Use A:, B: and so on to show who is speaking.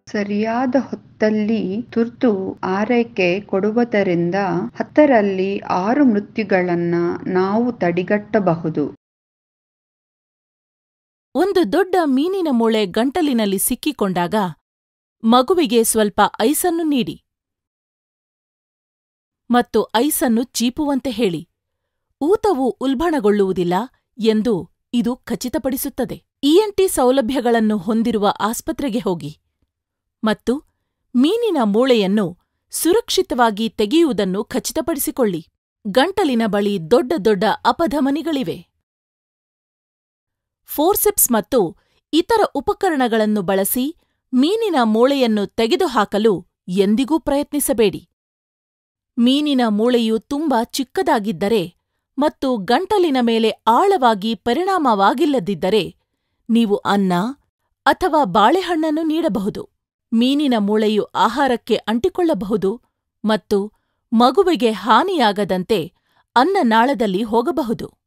A: ಸರಿಯಾದ ಹೊತ್ತಲ್ಲಿ ತುರ್ತು ಆರೈಕೆ ಕೊಡುವುದರಿಂದ ಹತ್ತರಲ್ಲಿ ಆರು ಮೃತ್ಯುಗಳನ್ನ ನಾವು ತಡೆಗಟ್ಟಬಹುದು
B: ಒಂದು ದೊಡ್ಡ ಮೀನಿನ ಮೂಳೆ ಗಂಟಲಿನಲ್ಲಿ ಸಿಕ್ಕಿಕೊಂಡಾಗ ಮಗುವಿಗೆ ಸ್ವಲ್ಪ ಐಸನ್ನು ನೀಡಿ ಮತ್ತು ಐಸನ್ನು ಚೀಪುವಂತೆ ಹೇಳಿ ಊತವು ಉಲ್ಬಣಗೊಳ್ಳುವುದಿಲ್ಲ ಎಂದು ಇದು ಖಚಿತಪಡಿಸುತ್ತದೆ ಇಎನ್ಟಿ ಸೌಲಭ್ಯಗಳನ್ನು ಹೊಂದಿರುವ ಆಸ್ಪತ್ರೆಗೆ ಹೋಗಿ ಮತ್ತು ಮೀನಿನ ಮೂಳೆಯನ್ನು ಸುರಕ್ಷಿತವಾಗಿ ತೆಗೆಯುವುದನ್ನು ಖಚಿತಪಡಿಸಿಕೊಳ್ಳಿ ಗಂಟಲಿನ ಬಳಿ ದೊಡ್ಡ ದೊಡ್ಡ ಅಪಧಮನಿಗಳಿವೆ ಫೋರ್ಸೆಪ್ಸ್ ಮತ್ತು ಇತರ ಉಪಕರಣಗಳನ್ನು ಬಳಸಿ ಮೀನಿನ ಮೂಳೆಯನ್ನು ತೆಗೆದುಹಾಕಲು ಎಂದಿಗೂ ಪ್ರಯತ್ನಿಸಬೇಡಿ ಮೀನಿನ ಮೂಳೆಯು ತುಂಬಾ ಚಿಕ್ಕದಾಗಿದ್ದರೆ ಮತ್ತು ಗಂಟಲಿನ ಮೇಲೆ ಆಳವಾಗಿ ಪರಿಣಾಮವಾಗಿಲ್ಲದಿದ್ದರೆ ನೀವು ಅನ್ನ ಅಥವಾ ಬಾಳೆಹಣ್ಣನ್ನು ನೀಡಬಹುದು ಮೀನಿನ ಮೂಳೆಯು ಆಹಾರಕ್ಕೆ ಅಂಟಿಕೊಳ್ಳಬಹುದು ಮತ್ತು ಮಗುವಿಗೆ ಹಾನಿಯಾಗದಂತೆ ಅನ್ನನಾಳದಲ್ಲಿ ಹೋಗಬಹುದು